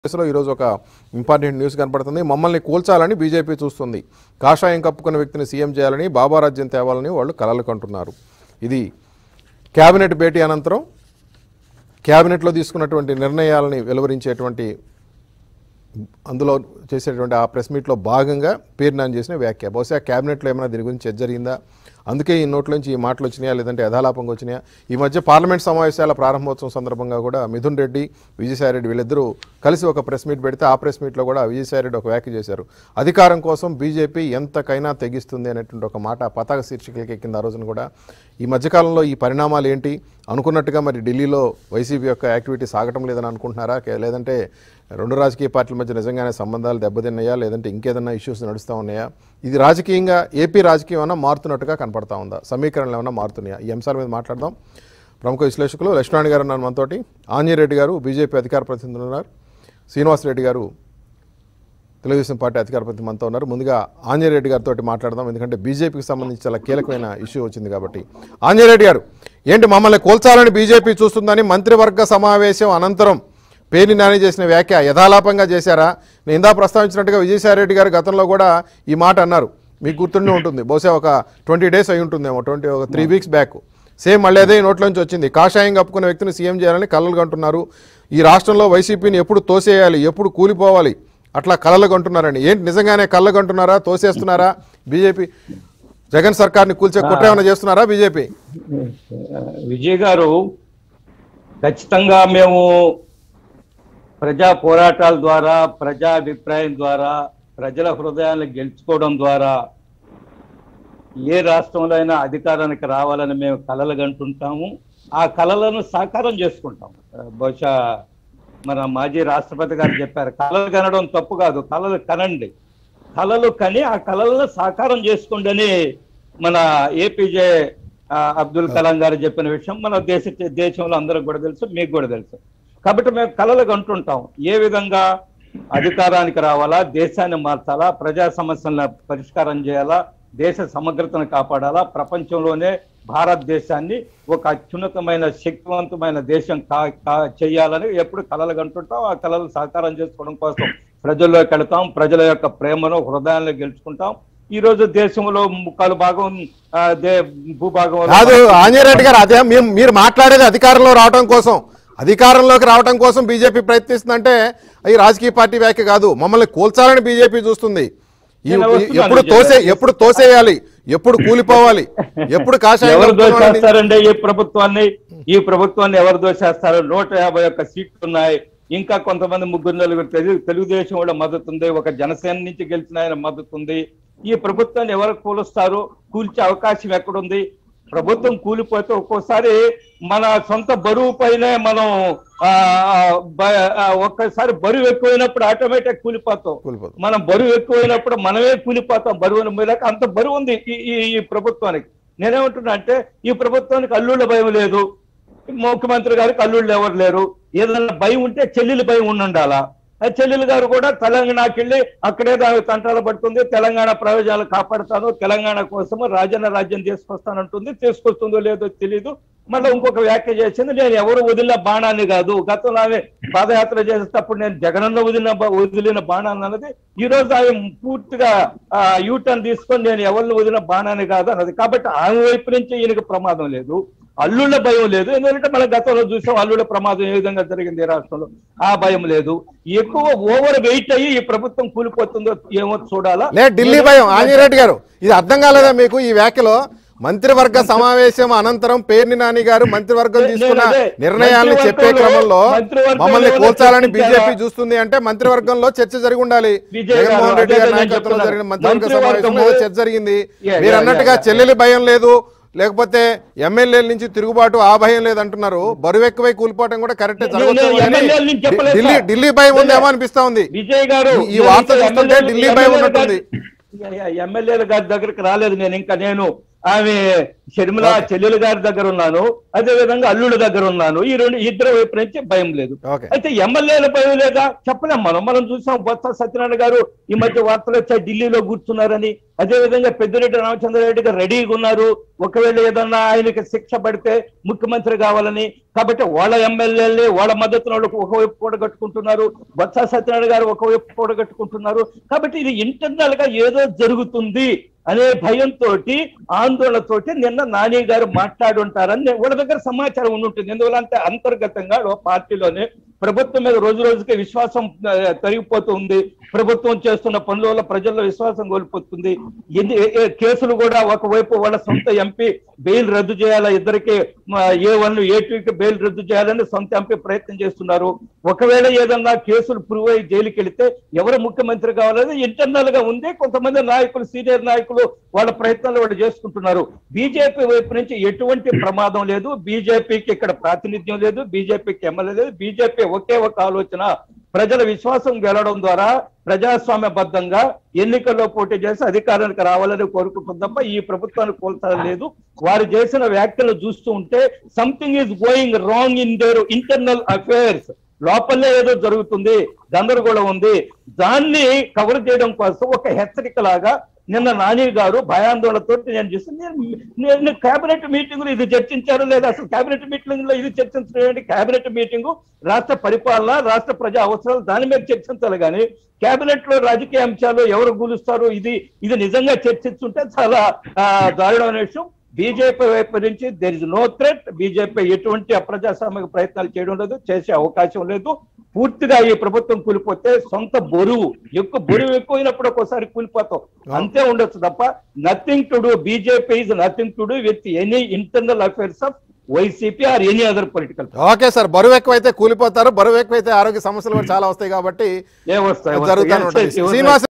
కేసులో ఈరోజు ఒక ఇంపార్టెంట్ న్యూస్ కనపడుతుంది మమ్మల్ని కూల్చాలని బీజేపీ చూస్తుంది కాషాయం కప్పుకున్న వ్యక్తిని సీఎం చేయాలని బాబా రాజ్యం తేవాలని వాళ్ళు కలలు కంటున్నారు ఇది కేబినెట్ భేటీ అనంతరం కేబినెట్లో తీసుకున్నటువంటి నిర్ణయాలని వెలువరించేటువంటి అందులో చేసేటువంటి ఆ ప్రెస్ మీట్లో భాగంగా పేరు నాని చేసిన వ్యాఖ్య బహుశా క్యాబినెట్లో ఏమైనా దీని గురించి చర్చ జరిగిందా అందుకే ఈ నోట్ల నుంచి ఈ మాటలు వచ్చినాయా లేదంటే యథాలాపంగా వచ్చినాయా ఈ మధ్య పార్లమెంట్ సమావేశాల ప్రారంభోత్సవం సందర్భంగా కూడా మిథున్ రెడ్డి విజయసాయిరెడ్డి వీళ్ళిద్దరూ కలిసి ఒక ప్రెస్ మీట్ పెడితే ఆ ప్రెస్ మీట్లో కూడా విజయసాయిరెడ్డి ఒక వ్యాఖ్య చేశారు అధికారం కోసం బీజేపీ ఎంతకైనా తెగిస్తుంది అనేటువంటి ఒక మాట పతాక శీర్షికలకి ఎక్కింది ఆ రోజున కూడా ఈ మధ్యకాలంలో ఈ పరిణామాలు ఏంటి అనుకున్నట్టుగా మరి ఢిల్లీలో వైసీపీ యొక్క యాక్టివిటీ సాగటం లేదని అనుకుంటున్నారా కే- లేదంటే రెండు రాజకీయ పార్టీల మధ్య నిజంగానే సంబంధాలు దెబ్బతిన్నాయా లేదంటే ఇంకేదన్నా ఇష్యూస్ నడుస్తూ ఉన్నాయా ఇది రాజకీయంగా ఏపీ రాజకీయం ఏమన్నా మారుతున్నట్టుగా కనపడతా ఉందా సమీకరణలు ఏమన్నా మారుతున్నాయా ఈ అంశాల మీద మాట్లాడదాం ప్రముఖ విశ్లేషకులు లక్ష్మణ్ గారు ఉన్నారు మనతోటి ఆంజనేయరెడ్డి గారు బీజేపీ అధికార ప్రతినిధులు ఉన్నారు శ్రీనివాసరెడ్డి గారు తెలుగుదేశం పార్టీ అధికార ప్రతినిధి మనతో ఉన్నారు ముందుగా ఆంజనేయరెడ్డి గారితో మాట్లాడదాం ఎందుకంటే బీజేపీకి సంబంధించి చాలా కీలకమైన ఇష్యూ వచ్చింది కాబట్టి ఆంజనేయరెడ్డి గారు ఏంటి మమ్మల్ని కూల్చాలని బీజేపీ చూస్తుందని మంత్రివర్గ సమావేశం అనంతరం పేర్ని నాని చేసిన వ్యాఖ్య యథాలాపంగా చేశారా నేను ఇందా ప్రస్తావించినట్టుగా విజయసాయిరెడ్డి గారు గతంలో కూడా ఈ మాట అన్నారు మీకు గుర్తుండే ఉంటుంది బహుశా ఒక ట్వంటీ డేస్ అయి ఉంటుందేమో ట్వంటీ ఒక త్రీ వీక్స్ బ్యాక్ సేమ్ మళ్ళీ అదే ఈ నోట్లోంచి వచ్చింది కాషాయం కప్పుకున్న వ్యక్తిని సీఎం చేయాలని కలలు కంటున్నారు ఈ రాష్ట్రంలో వైసీపీని ఎప్పుడు తోసేయాలి ఎప్పుడు కూలిపోవాలి అట్లా కలలు కంటున్నారండి ఏంటి నిజంగానే కళ్ళ కంటున్నారా తోసేస్తున్నారా బీజేపీ జగన్ సర్కార్ని కూల్చే కుట్ర ఏమైనా చేస్తున్నారా బీజేపీ విజయ్ గారు ఖచ్చితంగా మేము ప్రజా పోరాటాల ద్వారా ప్రజా అభిప్రాయం ద్వారా ప్రజల హృదయాలను గెలుచుకోవడం ద్వారా ఏ రాష్ట్రంలో అయినా అధికారానికి రావాలని మేము కలలు కంటుంటాము ఆ కలలను సాకారం చేసుకుంటాం ఆ, బహుశా మన మాజీ రాష్ట్రపతి గారు చెప్పారు కలలు కనడం తప్పు కాదు కలలు కనండి కలలు కని ఆ కలలను సాకారం చేసుకోండి అని మన ఏపీజే ఆ, అబ్దుల్ కలాం గారు చెప్పిన విషయం మన దేశ దేశంలో అందరికి కూడా తెలుసు మీకు కూడా తెలుసు కాబట్టి మేము కలలు కంటుంటాం ఏ విధంగా అధికారానికి రావాలా దేశాన్ని మార్చాలా ప్రజా సమస్యలను పరిష్కారం చేయాలా దేశ సమగ్రతను కాపాడాలా ప్రపంచంలోనే భారతదేశాన్ని ఒక అత్యున్నతమైన శక్తివంతమైన దేశం కా కా- చేయాలని ఎప్పుడు కలలు కంటుంటాం ఆ కలలు సాకారం చేసుకోవడం కోసం ప్రజల్లోకి వెళతాం ప్రజల యొక్క ప్రేమను హృదయాలను గెలుచుకుంటాం ఈ రోజు దేశంలో ముక్కాలు భాగం ఆ, దే భూభాగంలో కాదు ఆంజనేయరెడ్డి గారు అదే మేము మీరు మాట్లాడేది అధికారంలో రావడం కోసం అధికారంలోకి రావడం కోసం బీజేపీ ప్రయత్నిస్తుందంటే అది రాజకీయ పార్టీ వ్యాఖ్య కాదు మమ్మల్ని కూల్చాలని బీజేపీ చూస్తుంది ఈ- నేను ఈ- వస్తున్నాను ఎప్పుడు విజయ్ తోసే గారు. ఎప్పుడు తోసేయాలి ఎప్పుడు కూలిపోవాలి ఎప్పుడు కాషాయం ఎవరు కప్పుకోవాలని- దోచేస్తారండి ఈ ప్రభుత్వాన్ని ఈ ప్రభుత్వాన్ని ఎవరు దోచేస్తారు నూట యాభై ఒక్క సీట్లు ఉన్నాయి ఇంకా కొంతమంది ముగ్గురు నలుగురు తెలుగు తెలుగుదేశం వాళ్ళ మద్దతు ఉంది ఒక జనసేన నుంచి గెలిచిన ఆయన మద్దతు ఉంది ఈ ప్రభుత్వాన్ని ఎవరు కూలుస్తారు కూల్చే అవకాశం ఎక్కడుంది ప్రభుత్వం కూలిపోతే ఒక్కోసారి మన సొంత బరువు పైనే మనం ఆ, ఆ, బ- ఆ, ఒక్కసారి బరువు ఎక్కువైనప్పుడు ఆటోమేటిక్ కూలిపోతాం కూలిపోతుంది మనం బరువు ఎక్కువైనప్పుడు మనమే కూలిపోతాం బరువును మీదకి అంత బరువు ఉంది ఈ ఈ- ఈ ప్రభుత్వానికి నేనేమంటున్నా అంటే ఈ ప్రభుత్వానికి అల్లుళ్ళ భయం లేదు ముఖ్యమంత్రి గారికి అల్లుళ్ళు ఎవరు లేరు ఏదైనా భయం ఉంటే చెల్లెలు భయం ఉండి ఉండాలా ఆ చెల్లెలు గారు కూడా తెలంగాణకి వెళ్ళి అక్కడే దాని తంటాలు పడుతుంది తెలంగాణ ప్రయోజనాలు కాపాడుతాను తెలంగాణ కోసము రాజన్న రాజ్యం తీసుకొస్తానంటుంది తీసుకొస్తుందో లేదో తెలియదు మళ్ళీ ఇంకొక వ్యాఖ్య చేసింది నేను ఎవరు వదిలిన బాణాన్ని కాదు గతంలో ఆమె పాదయాత్ర చేసేటప్పుడు నేను జగనన్న వదిలిన బా- వదిలిన బాణాన్ని అన్నది ఈ రోజు ఆమె పూర్తిగా యూటర్న్ తీసుకొని నేను ఎవరిని వదిలిన బాణాన్ని కాదు అన్నది కాబట్టి ఆమె వైపు నుంచి ఈయనకు ప్రమాదం లేదు అల్లుళ్ళ భయం లేదు ఎందుకంటే మన గతంలో చూసాం అల్లుళ్ళ ప్రమాదం ఏ విధంగా జరిగింది ఈ రాష్ట్రంలో ఆ భయం లేదు ఎక్కువ ఓవర్ వెయిట్ అయ్యి ఈ ప్రభుత్వం కూలిపోతుందో ఏమో చూడాలా లే ఢిల్లీ భయం ఆంజనేయరెడ్డి గారు ఇది అర్థం కాలేదా మీకు ఈ వ్యాఖ్యలో మంత్రివర్గ సమావేశం అనంతరం పేర్ని నాని గారు మంత్రివర్గం నేను తీసుకున్న అదే, నిర్ణయాలను చెప్పే మంత్రివర్గంలో- క్రమంలో మంత్రివర్గంలో మమ్మల్ని ఏమైనా కూల్చాలని చర్చించారా? బీజేపీ చూస్తుంది అంటే మంత్రివర్గంలో చర్చ జరిగి ఉండాలి విజయ్ గారు, జగన్మోహన్ రెడ్డి అదే గారి నేను నాయకత్వంలో చెప్తున్నాను. జరిగిన మంత్రివర్గ మంత్రివర్గము- సమావేశంలో ఏదో చర్చ జరిగింది యా, మీరు యా, అన్నట్టుగా యా, యా. చెల్లెలి భయం లేదు లేకపోతే ఎమ్మెల్యేల నుంచి తిరుగుబాటు ఆ భయం లేదు అంటున్నారు బరువు ఎక్కువై కూలిపోవటం కూడా కరెక్టే నేను- జరగవచ్చు నేను కానీ ఎమ్మెల్యేల నుంచి చెప్పలేదు ఢిల్లీ సార్. ఢిల్లీ భయం ఉందేమో అనిపిస్తా ఉంది విజయ్ గారు ఈ- ఈ వార్త చూస్తుంటే ఢిల్లీ భయం ఉన్నట్టుంది. ఎమ్మెల్యేల గారి దగ్గరికి రాలేదు నేను ఇంకా నేను ఆమె షర్మిల చెల్లెలు గారి దగ్గర ఉన్నాను అదే విధంగా అల్లుడి దగ్గర ఉన్నాను ఈ రెండు ఇద్దరు వైపు నుంచి భయం లేదు ఓకే అయితే ఎమ్మెల్యేల భయం లేదా చెప్పలేం మనం మనం చూసాం బొత్స సత్యనారాయణ గారు ఈ మధ్య వార్తలు వచ్చాయి ఢిల్లీలో కూర్చున్నారని అదే విధంగా పెద్దిరెడ్డి రామచంద్రారెడ్డి గారు రెడీగా ఉన్నారు ఒకవేళ ఏదన్నా ఆయనకి శిక్ష పడితే ముఖ్యమంత్రి కావాలని కాబట్టి వాళ్ళ ఎమ్మెల్యేలే వాళ్ళ మద్దతున వాళ్ళకు ఒకవైపు కూడగట్టుకుంటున్నారు బొత్స సత్యనారాయణ గారు ఒకవైపు కూడగట్టుకుంటున్నారు కాబట్టి ఇది ఇంటర్నల్ గా ఏదో జరుగుతుంది అనే భయంతో ఆందోళనతోటి నిన్న నాని గారు మాట్లాడుంటారని నే- వాళ్ళ దగ్గర సమాచారం ఉండి ఉంటుంది ఎందువల్ల అంటే అంతర్గతంగా ఓ పార్టీలోనే ప్రభుత్వం మీద రోజు రోజుకి విశ్వాసం ఆ, తరిగిపోతుంది ప్రభుత్వం చేస్తున్న పనుల వల్ల ప్రజల్లో విశ్వాసం కోల్పోతుంది ఎన్ని ఏ- ఏ కేసులు కూడా ఒకవైపు వాళ్ళ సొంత ఎంపీ బెయిల్ రద్దు చేయాలా ఇద్దరికి ఏ వన్ ఏ టూకి బెయిల్ రద్దు చేయాలని సొంత ఎంపీ ప్రయత్నం చేస్తున్నారు ఒకవేళ ఏదన్నా కేసులు ప్రూవ్ అయ్యి జైలుకి వెళితే ఎవరు ముఖ్యమంత్రి కావాలని ఇంటర్నల్ గా ఉంది కొంతమంది నాయకులు సీనియర్ నాయకులు వాళ్ళ ప్రయత్నాలు వాళ్ళు చేసుకుంటున్నారు బీజేపీ వైపు నుంచి ఎటువంటి ప్రమాదం లేదు బీజేపీకి ఇక్కడ ప్రాతినిధ్యం లేదు బీజేపీకి ఎమ్మెల్యే లేదు బీజేపీ ఒకే ఒక ఆలోచన ప్రజల విశ్వాసం గెలవడం ద్వారా ప్రజాస్వామ్యబద్ధంగా ఎన్నికల్లో పోటీ చేసి అధికారానికి రావాలని కోరుకుంటుంది తప్ప ఈ ప్రభుత్వాన్ని కోల్చడం లేదు వారు చేసిన వ్యాఖ్యలు చూస్తూ ఉంటే something is going wrong in there internal affairs లోపలే ఏదో జరుగుతుంది గందరగోళం ఉంది దాన్ని కవర్ చేయడం కోసం ఒక హెచ్చరిక లాగా నిన్న నాని గారు భయాందోళనతో నేను చూసి నేను- నేను కేబినెట్ మీటింగ్ ఇది చర్చించారు లేదా అసలు కేబినెట్ మీటింగ్ లో ఇది చర్చించడం కేబినెట్ మీటింగ్ రాష్ట్ర పరిపాలన రాష్ట్ర ప్రజా అవసరాలు దాని మీద చర్చించాలి కానీ కేబినెట్ లో రాజకీయ అంశాలు ఎవరు కూలుస్తారు ఇది ఇది నిజంగా చర్చించుంటే చాలా ఆ, దారుణమైన విషయం బీజేపీ వైపు నుంచి there is no threat BJP ఎటువంటి అప్రజాస్వామిక ప్రయత్నాలు చేయడం లేదు చేసే అవకాశం లేదు పూర్తిగా ఈ ప్రభుత్వం కూలిపోతే సొంత బరువు ఎక్కువ బరువు ఎక్కువైనప్పుడు ఒక్కోసారి కూలిపోతాం అంతే ఉండొచ్చు తప్ప nothing to do BJP is nothing to do with any internal affairs of YCP or any other political okay sir బరువు ఎక్కువైతే కూలిపోతారు బరువు ఎక్కువైతే ఆరోగ్య సమస్యలు కూడా చాలా వస్తాయి కాబట్టి ఏ వస్తాయి జరుగుతూనే ఉంటాయి వస్తాయి. శ్రీనివాస్